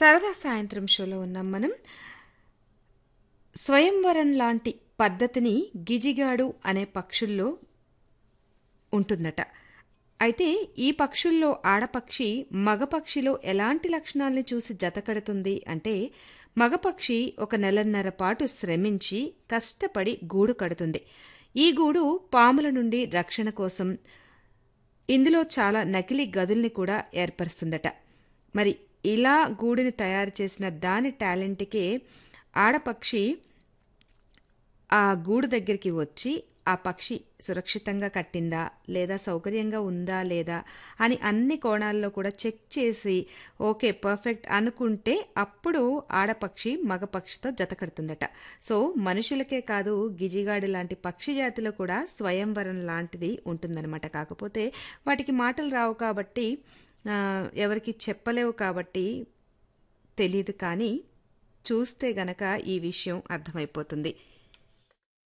సరదా సాయంత్రం షోలో ఉన్నాం మనం స్వయంవరం లాంటి పద్ధతిని గిజిగాడు అనే పక్షుల్లో ఉంటుందట అయితే ఈ పక్షుల్లో ఆడపక్షి మగపక్షిలో ఎలాంటి లక్షణాల్ని చూసి జతకడుతుంది అంటే మగపక్షి ఒక నెలన్నర పాటు శ్రమించి కష్టపడి గూడు కడుతుంది ఈ గూడు పాముల నుండి రక్షణ కోసం ఇందులో చాలా నకిలీ గదుల్ని కూడా ఏర్పరుస్తుందట మరి ఇలా గూడుని తయారు చేసిన దాని టాలెంట్కే ఆడపక్షి ఆ గూడు దగ్గరికి వచ్చి ఆ పక్షి సురక్షితంగా కట్టిందా లేదా సౌకర్యంగా ఉందా లేదా అని అన్ని కోణాల్లో కూడా చెక్ చేసి ఓకే పర్ఫెక్ట్ అనుకుంటే అప్పుడు ఆడపక్షి మగపక్షితో జతకడుతుందట సో మనుషులకే కాదు గిజిగాడి లాంటి పక్షి జాతిలో కూడా స్వయంవరం లాంటిది ఉంటుందన్నమాట కాకపోతే వాటికి మాటలు రావు కాబట్టి ఆ, ఎవరికి చెప్పలేవు కాబట్టి తెలియదు కానీ చూస్తే గనక ఈ విషయం అర్థమైపోతుంది